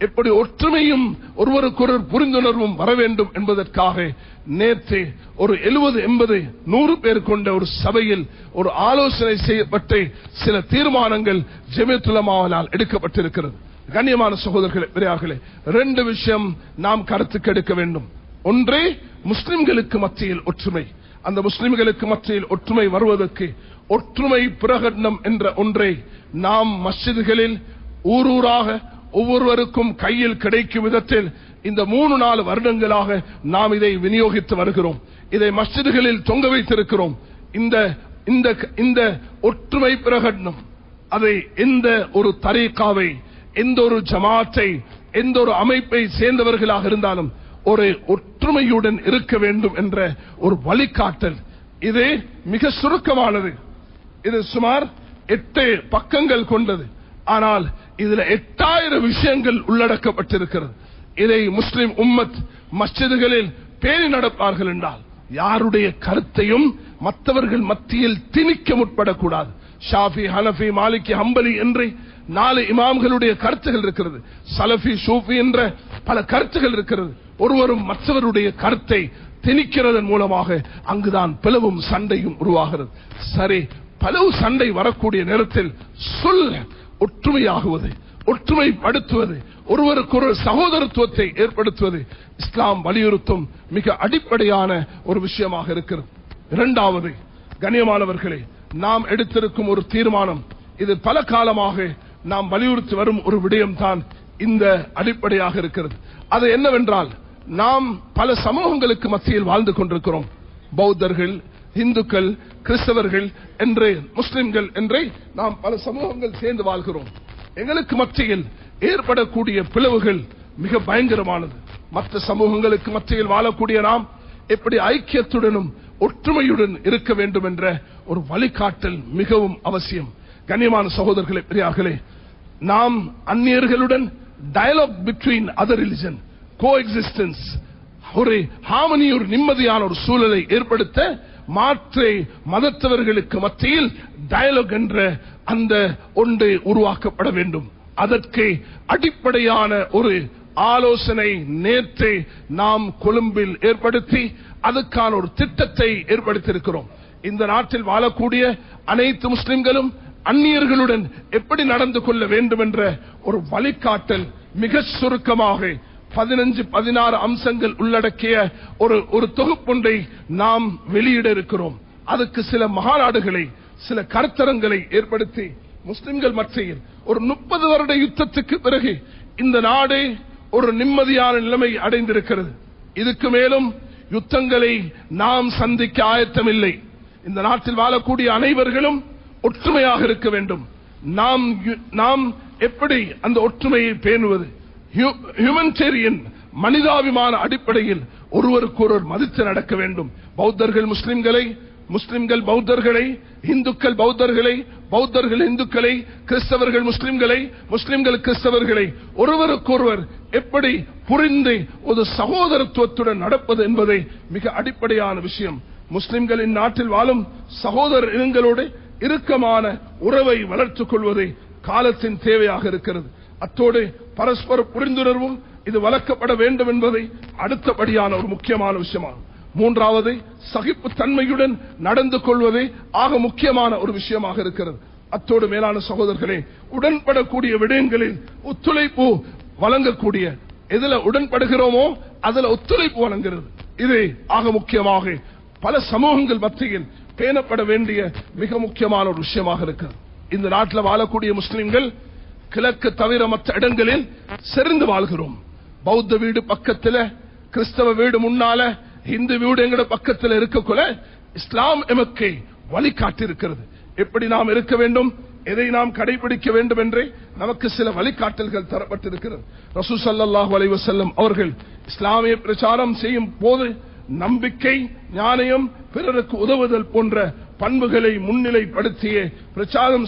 S1: எப்படி ஒற்றுமையும் ஒருவருக்கொருவர் புரிந்துணர்வும் வர வேண்டும் என்பதற்காக நேற்று ஒரு எழுபது எண்பது நூறு பேர் கொண்ட ஒரு சபையில் ஒரு ஆலோசனை செய்யப்பட்டு சில தீர்மானங்கள் ஜெமித்துலமாவனால் எடுக்கப்பட்டிருக்கிறது கண்ணியமான சகோதரர்களே பெரியார்களே ரெண்டு விஷயம் நாம் கருத்துக்கு எடுக்க வேண்டும் ஒன்றே முஸ்லிம்களுக்கு மத்தியில் ஒற்றுமை அந்த முஸ்லிம்களுக்கு மத்தியில் ஒற்றுமை வருவதற்கு ஒற்றுமை பிரகடனம் என்ற ஒன்றை நாம் மஸ்ஜிதுகளில் ஊரூராக ஒவ்வொருவருக்கும் கையில் கிடைக்கும் விதத்தில் இந்த மூணு நாலு வருடங்களாக நாம் இதை விநியோகித்து வருகிறோம் இதை மஸ்ஜிதுகளில் தொங்க வைத்திருக்கிறோம் இந்த இந்த இந்த ஒற்றுமை பிரகடனம் அதை எந்த ஒரு தரீக்காவை எந்த ஒரு ஜமாத்தை எந்த ஒரு அமைப்பை சேர்ந்தவர்களாக இருந்தாலும் ஒரு ஒற்றுமையுடன் இருக்க வேண்டும் என்ற ஒரு வழிகாட்டல் இது மிக சுருக்கமானது இது சுமார் எட்டு பக்கங்கள் கொண்டது ஆனால் இதுல எட்டாயிரம் விஷயங்கள் உள்ளடக்கப்பட்டிருக்கிறது இதை முஸ்லிம் உம்மத் மஸ்ஜிதுகளில் பேணி நடப்பார்கள் என்றால் யாருடைய கருத்தையும் மற்றவர்கள் மத்தியில் திணிக்க முற்படக்கூடாது ஷாஃபி ஹனஃபி மாலிகி ஹம்பலி என்று நாலு இமாம்களுடைய கருத்துகள் இருக்கிறது சலஃபி சூஃபி என்ற பல கருத்துகள் இருக்கிறது ஒருவரும் மற்றவருடைய கருத்தை திணிக்கிறதன் மூலமாக அங்குதான் பிளவும் சண்டையும் உருவாகிறது சரி பலவு சண்டை வரக்கூடிய நேரத்தில் சொல் ஒற்றுமையாகுவது ஒற்றுமைப்படுத்துவது ஒருவருக்கு ஒரு சகோதரத்துவத்தை ஏற்படுத்துவது இஸ்லாம் வலியுறுத்தும் மிக அடிப்படையான ஒரு விஷயமாக இருக்கிறது இரண்டாவது கண்ணியமானவர்களே நாம் எடுத்திருக்கும் ஒரு தீர்மானம் இது பல காலமாக நாம் வலியுறுத்தி வரும் ஒரு விடயம்தான் இந்த அடிப்படையாக இருக்கிறது அது என்னவென்றால் நாம் பல சமூகங்களுக்கு மத்தியில் வாழ்ந்து கொண்டிருக்கிறோம் பௌத்தர்கள் இந்துக்கள் கிறிஸ்தவர்கள் என்று முஸ்லிம்கள் என்றே நாம் பல சமூகங்கள் சேர்ந்து வாழ்கிறோம் எங்களுக்கு மத்தியில் ஏற்படக்கூடிய பிளவுகள் மிக பயங்கரமானது மற்ற சமூகங்களுக்கு மத்தியில் வாழக்கூடிய நாம் எப்படி ஐக்கியத்துடனும் ஒற்றுமையுடன் இருக்க வேண்டும் என்ற ஒரு வழிகாட்டல் மிகவும் அவசியம் கண்ணியமான சகோதரர்களே பெரியார்களே நாம் அந்நியர்களுடன் dialogue between other religion coexistence ஒரு ஹாமனி ஒரு நிம்மதியான ஒரு சூழலை ஏற்படுத்த மாற்று மதத்தவர்களுக்கு மத்தியில் டயலாக் என்ற அந்த ஒன்று உருவாக்கப்பட வேண்டும் அதற்கு அடிப்படையான ஒரு ஆலோசனை நேற்று நாம் கொழும்பில் ஏற்படுத்தி அதுக்கான ஒரு திட்டத்தை ஏற்படுத்தியிருக்கிறோம் இந்த நாட்டில் வாழக்கூடிய அனைத்து முஸ்லிம்களும் அந்நியர்களுடன் எப்படி நடந்து கொள்ள வேண்டும் என்ற ஒரு வழிகாட்டல் மிக சுருக்கமாக பதினஞ்சு பதினாறு அம்சங்கள் உள்ளடக்கிய ஒரு ஒரு தொகுப்பொன்றை நாம் வெளியிட இருக்கிறோம் அதுக்கு சில மகாநாடுகளை சில கருத்தரங்களை ஏற்படுத்தி முஸ்லிம்கள் மத்தியில் ஒரு முப்பது வருட யுத்தத்துக்கு பிறகு இந்த நாடு ஒரு நிம்மதியான நிலைமை அடைந்திருக்கிறது இதுக்கு மேலும் யுத்தங்களை நாம் சந்திக்க ஆயத்தமில்லை இந்த நாட்டில் வாழக்கூடிய அனைவர்களும் ஒற்றுமையாக இருக்க வேண்டும் நாம் நாம் எப்படி அந்த ஒற்றுமையை பேணுவது ஹியூமனிடேரியன் மனிதாபிமான அடிப்படையில் ஒருவருக்கு ஒருவர் மதித்து நடக்க வேண்டும் பௌத்தர்கள் முஸ்லிம்களை முஸ்லிம்கள் பௌத்தர்களை இந்துக்கள் பௌத்தர்களை பௌத்தர்கள் இந்துக்களை கிறிஸ்தவர்கள் முஸ்லிம்களை முஸ்லிம்கள் கிறிஸ்தவர்களை ஒருவருக்கொருவர் எப்படி புரிந்து ஒரு சகோதரத்துவத்துடன் நடப்பது என்பதை மிக அடிப்படையான விஷயம் முஸ்லிம்களின் நாட்டில் வாழும் சகோதர இனங்களோடு இறுக்கமான உறவை வளர்த்துக் கொள்வதை காலத்தின் தேவையாக இருக்கிறது அத்தோடு பரஸ்பர புரிந்துணர்வும் இது வளர்க்கப்பட வேண்டும் என்பதை அடுத்தபடியான ஒரு முக்கியமான விஷயமாகும் மூன்றாவது சகிப்பு தன்மையுடன் நடந்து கொள்வதே ஆக முக்கியமான ஒரு விஷயமாக இருக்கிறது அத்தோடு மேலான சகோதரர்களே உடன்படக்கூடிய விடயங்களில் ஒத்துழைப்பு வழங்கக்கூடிய எதுல உடன்படுகிறோமோ அதுல ஒத்துழைப்பு வழங்குகிறது இது ஆக முக்கியமாக பல சமூகங்கள் மத்தியில் பேணப்பட வேண்டிய மிக முக்கியமான ஒரு விஷயமாக இருக்கிறது இந்த நாட்டில் வாழக்கூடிய முஸ்லிம்கள் கிழக்கு தவிர மற்ற இடங்களில் செறிந்து வாழ்கிறோம் பௌத்த வீடு பக்கத்துல கிறிஸ்தவ வீடு முன்னால இந்து வீடு எங்கட பக்கத்தில் இருக்கக்குள்ள இஸ்லாம் எமக்கு வழிகாட்டி இருக்கிறது எப்படி நாம் இருக்க வேண்டும் எதை நாம் கடைபிடிக்க வேண்டும் என்று நமக்கு சில வழிகாட்டல்கள் தரப்பட்டிருக்கிறது ரசூ சல்லாஹூ அலைவசல்லம் அவர்கள் இஸ்லாமிய பிரச்சாரம் செய்யும் போது நம்பிக்கை ஞானயம் பிறருக்கு உதவுதல் போன்ற பண்புகளை முன்னிலைப்படுத்திய பிரச்சாரம்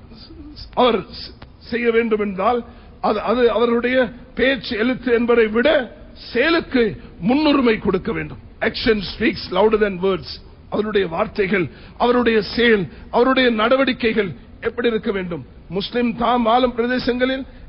S1: அவர் செய்ய வேண்டும் என்றால் அது அவருடைய பேச்சு எழுத்து என்பதை விட செயலுக்கு முன்னுரிமை கொடுக்க வேண்டும் action speaks louder than words அவருடைய வார்த்தைகள் அவருடைய செயல் அவருடைய நடவடிக்கைகள் எப்படி இருக்க வேண்டும் முஸ்லிம் தாம் வாழும் பிரதேசங்களில்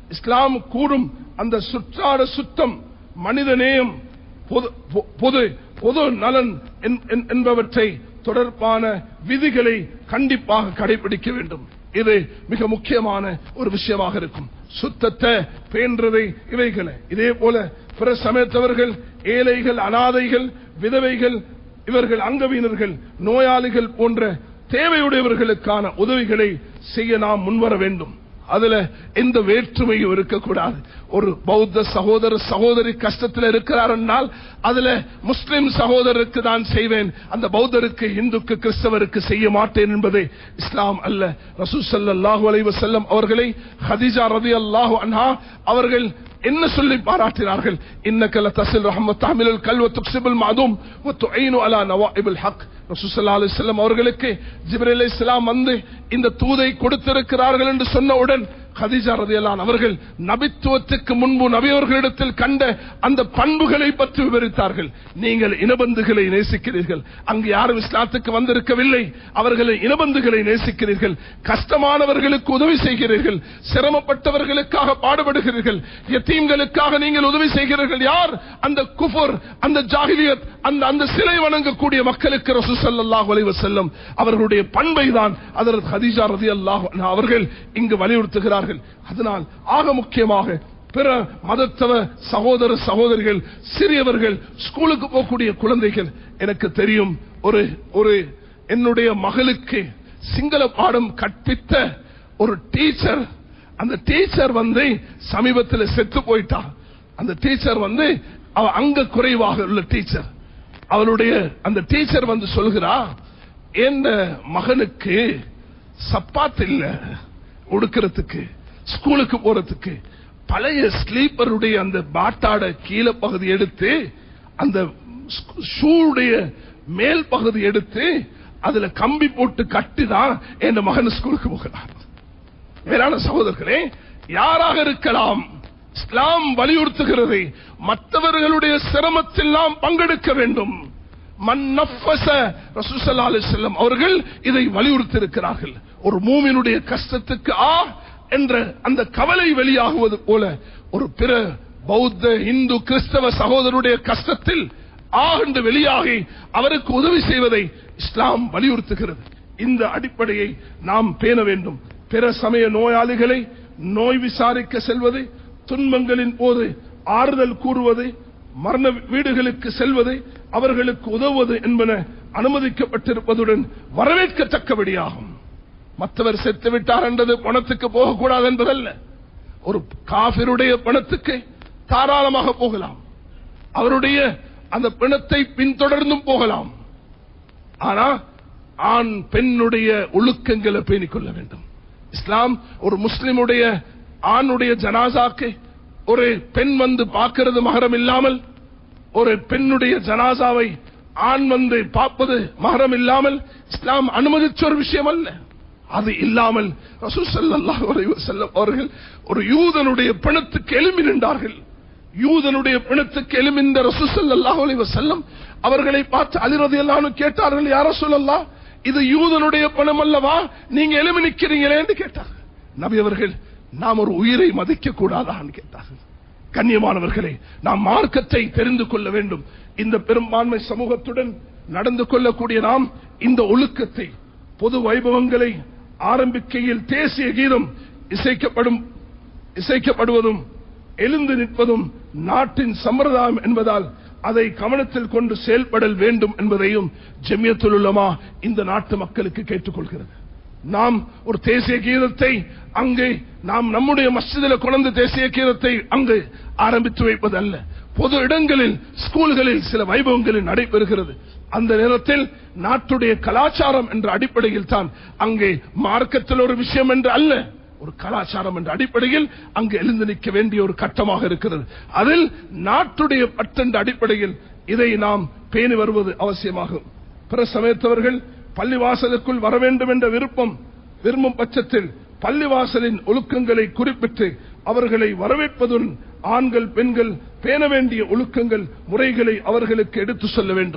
S1: இஸ்லாம் கூறும் அந்த சுற்றாட சுத்தம் மனிதநேயம் பொது- பொ- பொது பொது நலன் என்- என்- என்பவற்றை தொடர்பான விதிகளை கண்டிப்பாக கடைபிடிக்க வேண்டும் இது மிக முக்கியமான ஒரு விஷயமாக இருக்கும் சுத்தத்தை பேன்றதை இவைகளை இதே போல பிற சமயத்தவர்கள் ஏழைகள் அனாதைகள் விதவைகள் இவர்கள் அங்கவீனர்கள் நோயாளிகள் போன்ற தேவையுடையவர்களுக்கான உதவிகளை செய்ய நாம் முன்வர வேண்டும் அதுல எந்த வேற்றுமையும் இருக்கக்கூடாது ஒரு பௌத்த சகோதர சகோதரி கஷ்டத்தில் இருக்கிறார் என்றால் அதுல முஸ்லிம் சகோதரருக்கு தான் செய்வேன் அந்த பௌத்தருக்கு இந்துக்கு கிறிஸ்தவருக்கு செய்ய மாட்டேன் என்பது இஸ்லாம் அல்ல ரசூ ஸல்லல்லாஹு அலைஹி வஸல்லம் அவர்களை ஹதீஜா ரலியல்லாஹு அன்ஹா அவர்கள் என்ன சொல்லி பாராட்டினார்கள் இன்னக லதஸில் ரஹ்மத் தஹ்மிலுல் கல்வ துக்ஸிபுல் மஅதூம் வ துஈனு அலா நவாஇபில் ஹக் ரசூல் ஸல்லல்லாஹு அலைஹி வஸல்லம் அவர்களுக்கு ஜிப்ரீல் அலைஹிஸ்ஸலாம் வந்து இந்த தூதை கொடுத்திருக்கிறார்கள் என்று சொன்னவுடன் கதீஜா ரதியல்லான் அவர்கள் நபித்துவத்துக்கு முன்பு நபியவர்களிடத்தில் கண்ட அந்த பண்புகளை பற்றி விவரித்தார்கள் நீங்கள் இனபந்துகளை நேசிக்கிறீர்கள் அங்கு யாரும் இஸ்லாத்துக்கு வந்திருக்கவில்லை அவர்களை இனபந்துகளை நேசிக்கிறீர்கள் கஷ்டமானவர்களுக்கு உதவி செய்கிறீர்கள் சிரமப்பட்டவர்களுக்காக பாடுபடுகிறீர்கள் யத்தீம்களுக்காக நீங்கள் உதவி செய்கிறீர்கள் யார் அந்த குஃபர் அந்த ஜாகிலியத் அந்த அந்த சிலை வணங்கக்கூடிய மக்களுக்கு ரசூ ஸல்லல்லாஹு அலைஹி வஸல்லம் அவர்களுடைய பண்பை தான் அதற்கு ஹதீஜா ரலியல்லாஹு அன்ஹா அவர்கள் இங்கு வலியுறுத்துகிறார்கள் அதனால் ஆக முக்கியமாக பிற மதத்தவ சகோதர சகோதரிகள் சிறியவர்கள் ஸ்கூலுக்கு போகக்கூடிய குழந்தைகள் எனக்கு தெரியும் ஒரு ஒரு என்னுடைய மகளுக்கு சிங்கள பாடம் கற்பித்த ஒரு டீச்சர் அந்த டீச்சர் வந்து சமீபத்தில் செத்து போயிட்டா அந்த டீச்சர் வந்து அவ அங்க குறைவாக உள்ள டீச்சர் அவளுடைய அந்த டீச்சர் வந்து சொல்கிறா என் மகனுக்கு சப்பாத் இல்ல உடுக்கிறதுக்கு ஸ்கூலுக்கு போறதுக்கு பழைய ஸ்லீப்பருடைய அந்த பாட்டாட கீழே பகுதி எடுத்து அந்த ஷூடைய மேல் பகுதி எடுத்து அதுல கம்பி போட்டு கட்டிதான் என் மகன் ஸ்கூலுக்கு போகிறார் மேலான சகோதரர்களே யாராக இருக்கலாம் இஸ்லாம் வலியுறுத்துகிறது மற்றவர்களுடைய சிரமத்தில் நாம் பங்கெடுக்க வேண்டும் மன் நஃபஸ ரசூல் ஸல்லல்லாஹு அலைஹி வஸல்லம் அவர்கள் இதை வலியுறுத்தி இருக்கிறார்கள் ஒரு மூமினுடைய கஷ்டத்துக்கு ஆ என்ற அந்த கவலை வெளியாகுவது போல ஒரு பிற பௌத்த இந்து கிறிஸ்தவ சகோதரருடைய கஷ்டத்தில் ஆ என்று வெளியாகி அவருக்கு உதவி செய்வதை இஸ்லாம் வலியுறுத்துகிறது இந்த அடிப்படையை நாம் பேண வேண்டும் பிற சமய நோயாளிகளை நோய் விசாரிக்க செல்வது துன்பங்களின் போது ஆறுதல் கூறுவது மரண வீடுகளுக்கு செல்வது அவர்களுக்கு உதவுவது என்பன அனுமதிக்கப்பட்டிருப்பதுடன் வரவேற்கத்தக்கபடியாகும் மற்றவர் செத்து விட்டார் என்றது பணத்துக்கு போகக்கூடாது என்பதல்ல ஒரு காபிருடைய பணத்துக்கு தாராளமாக போகலாம் அவருடைய அந்த பிணத்தை பின்தொடர்ந்தும் போகலாம் ஆனா ஆண் பெண்ணுடைய ஒழுக்கங்களை பேணிக் கொள்ள வேண்டும் இஸ்லாம் ஒரு முஸ்லிமுடைய ஆணுடைய ஜனாசாக்கு ஒரு பெண் வந்து பார்க்கிறது மகரம் இல்லாமல் ஒரு பெண்ணுடைய ஜனாசாவை ஆண் வந்து பார்ப்பது மகரம் இல்லாமல் இஸ்லாம் அனுமதிச்ச ஒரு விஷயம் அல்ல அது இல்லாமல் ரசூல் ஸல்லல்லாஹு அலைஹி வஸல்லம் அவர்கள் ஒரு யூதனுடைய பிணத்துக்கு எழும்பி நின்றார்கள் யூதனுடைய பிணத்துக்கு எழுமின்ற ரசூல் ஸல்லல்லாஹு அலைஹி வஸல்லம் அவர்களை பார்த்து அலி ரலியல்லாஹு அன்ஹு கேட்டார்கள் யார சொல்லலாம் இது யூதனுடைய பணம் அல்லவா நீங்க எழுமி நிக்கிறீங்களே என்று கேட்டார்கள் நபி அவர்கள் நாம் ஒரு உயிரை மதிக்க கூடாதான்னு கேட்டார்கள் கண்ணியமானவர்களே நாம் மார்க்கத்தை தெரிந்து கொள்ள வேண்டும் இந்த பெரும்பான்மை சமூகத்துடன் நடந்து கொள்ளக்கூடிய நாம் இந்த ஒழுக்கத்தை பொது வைபவங்களை ஆரம்பிக்கையில் தேசிய கீதம் இசைக்கப்படும் இசைக்கப்படுவதும் எழுந்து நிற்பதும் நாட்டின் சம்பிரதாயம் என்பதால் அதை கவனத்தில் கொண்டு செயல்படல் வேண்டும் என்பதையும் ஜெமியத்துல் உலமா இந்த நாட்டு மக்களுக்கு கேட்டுக்கொள்கிறது நாம் ஒரு தேசிய கீதத்தை அங்கே நாம் நம்முடைய மஸ்ஜிதில் கொண்டு தேசிய கீதத்தை அங்கு ஆரம்பித்து வைப்பது அல்ல பொது இடங்களில் ஸ்கூல்களில் சில வைபவங்களில் நடைபெறுகிறது அந்த நேரத்தில் நாட்டுடைய கலாச்சாரம் என்ற அடிப்படையில் தான் அங்கே மார்க்கத்தில் ஒரு விஷயம் என்று அல்ல ஒரு கலாச்சாரம் என்ற அடிப்படையில் அங்கு எழுந்து நிற்க வேண்டிய ஒரு கட்டமாக இருக்கிறது அதில் நாட்டுடைய பட்டென்ற அடிப்படையில் இதை நாம் பேணி வருவது அவசியமாகும் பிற சமயத்தவர்கள் பள்ளிவாசலுக்குள் வர வேண்டும் என்ற விருப்பம் விரும்பும் பட்சத்தில் பள்ளிவாசலின் ஒழுக்கங்களை குறிப்பிட்டு அவர்களை வரவேற்பதுடன் ஆண்கள் பெண்கள் பேண வேண்டிய ஒழுக்கங்கள் முறைகளை அவர்களுக்கு எடுத்து சொல்ல வேண்டும்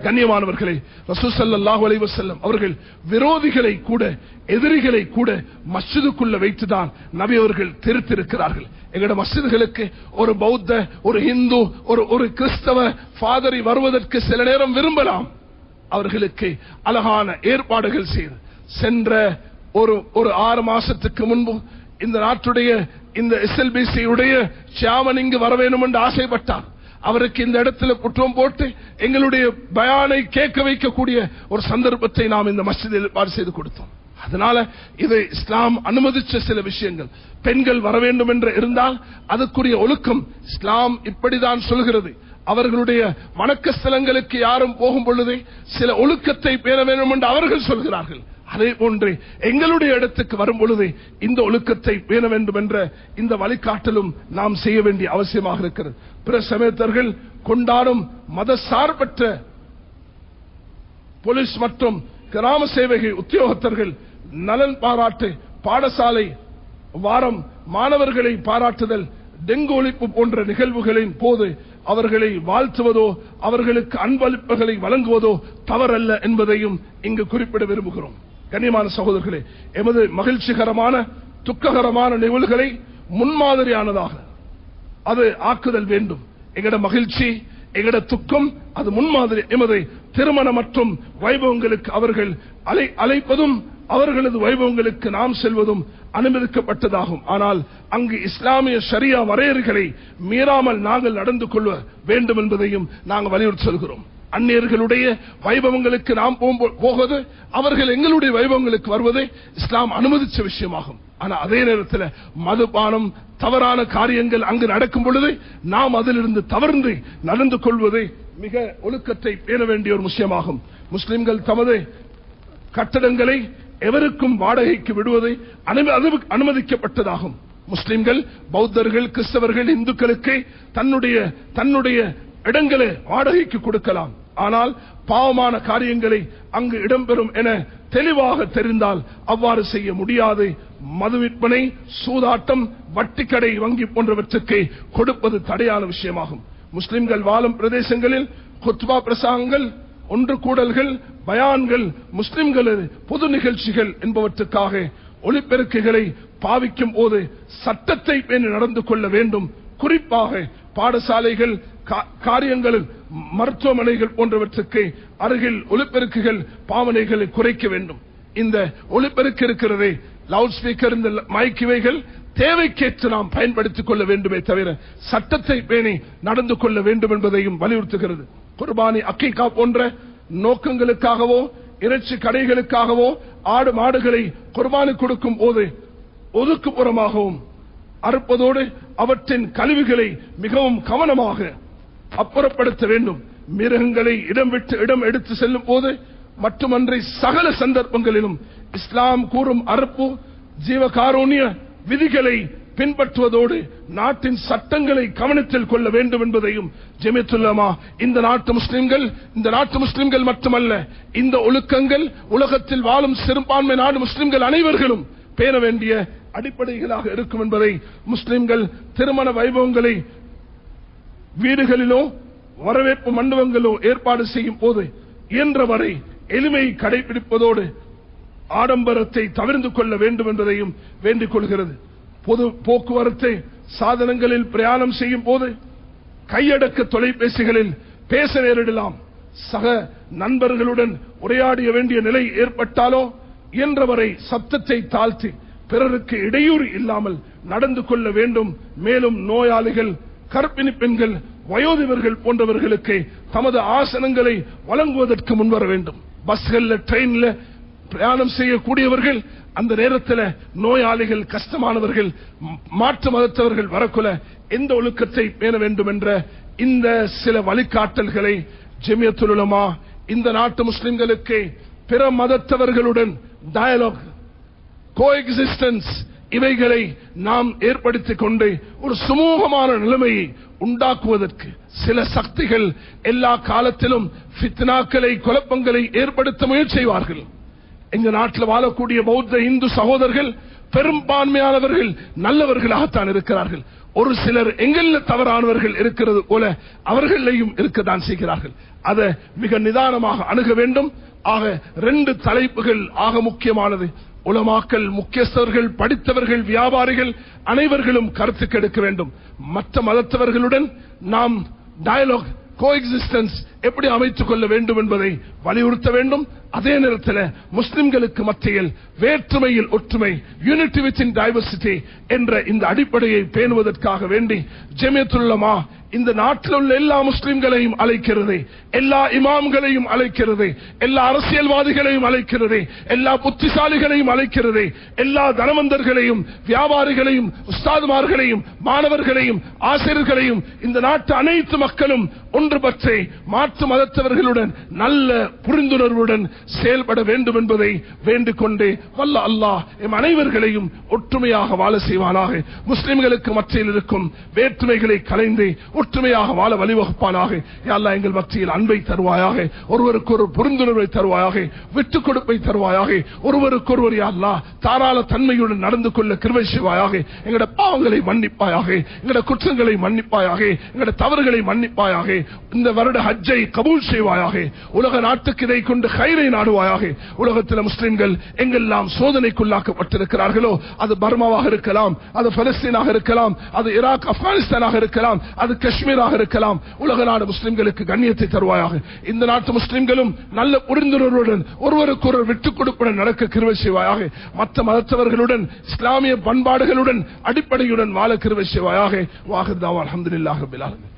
S2: கண்ணியமானவர்களே ரசூசல்லாஹு அலைஹி வஸல்லம் அவர்கள் விரோதிகளை கூட எதிரிகளை கூட மஸ்ஜிதுக்குள்ள வைத்துதான் நபி அவர்கள் திருத்திருக்கிறார்கள் எங்களோட மஸ்ஜிதுகளுக்கு ஒரு பௌத்த ஒரு இந்து ஒரு ஒரு கிறிஸ்தவ ஃபாதரி வருவதற்கு சில நேரம் விரும்பலாம் அவர்களுக்கு அழகான ஏற்பாடுகள் செய்து சென்ற ஒரு ஒரு ஆறு மாசத்துக்கு முன்பு இந்த நாட்டுடைய இந்த எஸ்எல்பிசி உடைய சியாமன் இங்கு வர வேண்டும் என்று ஆசைப்பட்டார் அவருக்கு இந்த இடத்துல குற்றம் போட்டு எங்களுடைய பயானை கேட்க வைக்கக்கூடிய ஒரு சந்தர்ப்பத்தை நாம் இந்த மஸ்ஜிதில் ஏற்பாடு செய்து கொடுத்தோம் அதனால இது இஸ்லாம் அனுமதிச்ச சில விஷயங்கள் பெண்கள் வர வேண்டும் என்று இருந்தால் அதுக்குரிய ஒழுக்கம் இஸ்லாம் இப்படிதான் சொல்கிறது அவர்களுடைய வணக்க ஸ்தலங்களுக்கு யாரும் போகும் பொழுதே சில ஒழுக்கத்தை பேண வேண்டும் என்று அவர்கள் சொல்கிறார்கள் அதே போன்று எங்களுடைய இடத்துக்கு வரும் பொழுது இந்த ஒழுக்கத்தை பேண வேண்டும் என்ற இந்த வழிகாட்டலும் நாம் செய்ய வேண்டிய அவசியமாக இருக்கிறது பிற சமயத்தர்கள் கொண்டாடும் மத சார்பற்ற போலீஸ் மற்றும் கிராம சேவகை உத்தியோகத்தர்கள் நலன் பாராட்டு பாடசாலை வாரம் மாணவர்களை பாராட்டுதல் டெங்கு ஒழிப்பு போன்ற நிகழ்வுகளின் போது அவர்களை வாழ்த்துவதோ அவர்களுக்கு அன்பளிப்புகளை வழங்குவதோ தவறல்ல என்பதையும் இங்கு குறிப்பிட விரும்புகிறோம் கண்ணியமான சகோதரர்களே எமது மகிழ்ச்சிகரமான துக்ககரமான நிகழ்வுகளை முன்மாதிரியானதாக அது ஆக்குதல் வேண்டும் எங்கட மகிழ்ச்சி எங்கட துக்கம் அது முன்மாதிரி எமது திருமணம் மற்றும் வைபவங்களுக்கு அவர்கள் அலை அழைப்பதும் அவர்களது வைபவங்களுக்கு நாம் செல்வதும் அனுமதிக்கப்பட்டதாகும் ஆனால் அங்கு இஸ்லாமிய ஷரியா வரையறைகளை மீறாமல் நாங்கள் நடந்து கொள்ள வேண்டும் என்பதையும் நாங்கள் வலியுறுத்தி சொல்கிறோம் அந்நியர்களுடைய வைபவங்களுக்கு நாம் போகும்போ- போவது அவர்கள் எங்களுடைய வைபவங்களுக்கு வருவதை இஸ்லாம் அனுமதிச்ச விஷயமாகும் ஆனா அதே நேரத்தில் மதுபானம் தவறான காரியங்கள் அங்கு நடக்கும் பொழுது நாம் அதிலிருந்து தவறுந்து நடந்து கொள்வது மிக ஒழுக்கத்தை பேண வேண்டிய ஒரு விஷயமாகும் முஸ்லிம்கள் தமது கட்டடங்களை எவருக்கும் வாடகைக்கு விடுவதை அனும- அது அனுமதிக்கப்பட்டதாகும் முஸ்லிம்கள் பௌத்தர்கள் கிறிஸ்தவர்கள் இந்துக்களுக்கு தன்னுடைய தன்னுடைய இடங்களை வாடகைக்கு கொடுக்கலாம் ஆனால் பாவமான காரியங்களை அங்கு இடம்பெறும் என தெளிவாக தெரிந்தால் அவ்வாறு செய்ய முடியாது மது விற்பனை சூதாட்டம் வட்டிக்கடை வங்கி போன்றவற்றுக்கு கொடுப்பது தடையான விஷயமாகும் முஸ்லிம்கள் வாழும் பிரதேசங்களில் குத்பா பிரசாங்கங்கள் ஒன்று கூடல்கள் பயான்கள் முஸ்லிம்களது பொது நிகழ்ச்சிகள் என்பவற்றுக்காக ஒளிப்பெருக்குகளை பாவிக்கும் போது சட்டத்தை பேணி நடந்து கொள்ள வேண்டும் குறிப்பாக பாடசாலைகள் கா- காரியங்கள் மருத்துவமனைகள் போன்றவற்றுக்கு அருகில் ஒளிப்பெருக்குகள் பாவனைகளை குறைக்க வேண்டும் இந்த ஒளிப்பெருக்கு இருக்கிறதே லவுட் ஸ்பீக்கர் இந்த மைக் இவைகள் தேவைக்கேற்று நாம் பயன்படுத்திக் கொள்ள வேண்டுமே தவிர சட்டத்தை பேணி நடந்து கொள்ள வேண்டும் என்பதையும் வலியுறுத்துகிறது குர்பானி அக்கிகா போன்ற நோக்கங்களுக்காகவோ இறைச்சி கடைகளுக்காகவோ ஆடு மாடுகளை குர்பானி கொடுக்கும் போது ஒதுக்குப்புறமாகவும் அறுப்பதோடு அவற்றின் கழிவுகளை மிகவும் கவனமாக அப்புறப்படுத்த வேண்டும் மிருகங்களை இடம் விட்டு இடம் எடுத்து செல்லும் போது மட்டுமன்றி சகல சந்தர்ப்பங்களிலும் இஸ்லாம் கூறும் அறுப்பு ஜீவகாருண்ய விதிகளை பின்பற்றுவதோடு நாட்டின் சட்டங்களை கவனத்தில் கொள்ள வேண்டும் என்பதையும் ஜெமித்துல்லமா இந்த நாட்டு முஸ்லிம்கள் இந்த நாட்டு முஸ்லிம்கள் மட்டுமல்ல இந்த ஒழுக்கங்கள் உலகத்தில் வாழும் சிறுபான்மை நாடு முஸ்லிம்கள் அனைவர்களும் பேண வேண்டிய அடிப்படைகளாக இருக்கும் என்பதை முஸ்லிம்கள் திருமண வைபவங்களை வீடுகளிலோ வரவேற்பு மண்டபங்களோ ஏற்பாடு செய்யும் போது இயன்றவரை எளிமை கடைபிடிப்பதோடு ஆடம்பரத்தை தவிர்த்து கொள்ள வேண்டும் என்பதையும் வேண்டிக் கொள்கிறது பொது போக்குவரத்து சாதனங்களில் பிரயாணம் செய்யும் போது கையடக்க தொலைபேசிகளில் பேச நேரிடலாம் சக நண்பர்களுடன் உரையாடிய வேண்டிய நிலை ஏற்பட்டாலோ இயன்றவரை சத்தத்தை தாழ்த்தி பிறருக்கு இடையூறு இல்லாமல் நடந்து கொள்ள வேண்டும் மேலும் நோயாளிகள் கர்ப்பிணி பெண்கள் வயோதிபர்கள் போன்றவர்களுக்கு தமது ஆசனங்களை வழங்குவதற்கு முன்வர வேண்டும் பஸ்கள்ல ட்ரெயின்ல பிரயாணம் செய்யக்கூடியவர்கள் அந்த நேரத்தில் நோயாளிகள் கஷ்டமானவர்கள் ம், மாற்று மதத்தவர்கள் வரக்குல எந்த ஒழுக்கத்தை பேண வேண்டும் என்ற இந்த சில வழிகாட்டல்களை ஜெமியத்துலமா இந்த நாட்டு முஸ்லிம்களுக்கு பிற மதத்தவர்களுடன் டயலாக் கோஎக்ஸிஸ்டன்ஸ் இவைகளை நாம் ஏற்படுத்திக் கொண்டு ஒரு சுமூகமான நிலைமையை உண்டாக்குவதற்கு சில சக்திகள் எல்லா காலத்திலும் ஃபித்னாக்களை குழப்பங்களை ஏற்படுத்த முயற்சி செய்வார்கள் எங்க நாட்டில் வாழக்கூடிய பௌத்த இந்து சகோதரர்கள் பெரும்பான்மையானவர்கள் நல்லவர்களாகத்தான் இருக்கிறார்கள் ஒரு சிலர் எங்கெல்ல தவறானவர்கள் இருக்கிறது போல அவர்களையும் இருக்கத்தான் செய்கிறார்கள் அதை மிக நிதானமாக அணுக வேண்டும் ஆக ரெண்டு தலைப்புகள் ஆக முக்கியமானது உலமாக்கல் முக்கியஸ்தர்கள் படித்தவர்கள் வியாபாரிகள் அனைவர்களும் கருத்து கெடுக்க வேண்டும் மற்ற மதத்தவர்களுடன் நாம் டயலாக் கோஎக்ஸிஸ்டன்ஸ் எப்படி அமைத்துக் கொள்ள வேண்டும் என்பதை வலியுறுத்த வேண்டும் அதே நேரத்தில் முஸ்லிம்களுக்கு மத்தியில் வேற்றுமையில் ஒற்றுமை யூனிட்டி வித் இன் டைவர்சிட்டி என்ற இந்த அடிப்படையை பேணுவதற்காக வேண்டி ஜெமியத்துள்ளமா இந்த நாட்டில் உள்ள எல்லா முஸ்லிம்களையும் அழைக்கிறது எல்லா இமாம்களையும் அழைக்கிறது எல்லா அரசியல்வாதிகளையும் அழைக்கிறது எல்லா புத்திசாலிகளையும் அழைக்கிறது எல்லா தனவந்தர்களையும் வியாபாரிகளையும் உஸ்தாதுமார்களையும் மாணவர்களையும் ஆசிரியர்களையும் இந்த நாட்டு அனைத்து மக்களும் ஒன்றுபற்றி மாற்று மதத்தவர்களுடன் நல்ல புரிந்துணர்வுடன் செயல்பட வேண்டும் என்பதை வேண்டிக் கொண்டு வல்ல அல்லாஹ் எம் அனைவர்களையும் ஒற்றுமையாக வாழ செய்வானாக முஸ்லிம்களுக்கு மத்தியில் இருக்கும் வேற்றுமைகளை கலைந்து ஒற்றுமையாக வாழ வழிவகுப்பானாக யா அல்லாஹ் எங்கள் மத்தியில் அன்பை தருவாயாக ஒருவருக்கு ஒரு புரிந்துணர்வை தருவாயாக விட்டுக் கொடுப்பை தருவாயாக ஒருவருக்கொருவர் யா அல்லாஹ் தாராள தன்மையுடன் நடந்து கொள்ள கிருபை செய்வாயாக எங்களோட பாவங்களை மன்னிப்பாயாக எங்களோட குற்றங்களை மன்னிப்பாயாக எங்களோட தவறுகளை மன்னிப்பாயாக இந்த வருட ஹஜ்ஜை கபூல் செய்வாயாக உலக நாட்டுக்கு இதை கொண்டு கயிறை நாடுவாயாக உலகத்தில் முஸ்லிம்கள் எங்கெல்லாம் சோதனைக்குள்ளாக்கப்பட்டிருக்கிறார்களோ அது பர்மாவாக இருக்கலாம் அது பலஸ்தீனாக இருக்கலாம் அது ஈராக் ஆப்கானிஸ்தானாக இருக்கலாம் அது காஷ்மீராக இருக்கலாம் உலக நாடு முஸ்லிம்களுக்கு கண்ணியத்தை தருவாயாக இந்த நாட்டு முஸ்லிம்களும் நல்ல புரிந்துணர்வுடன் ஒருவருக்கு ஒருவர் விட்டுக் கொடுப்புடன் நடக்க கிருவை செய்வாயாக மற்ற மதத்தவர்களுடன் இஸ்லாமிய பண்பாடுகளுடன் அடிப்படையுடன் வாழ கிருவை செய்வாயாக வாஹிதாவா அலமதுல்லாஹ் ரபில் ஆலமீன்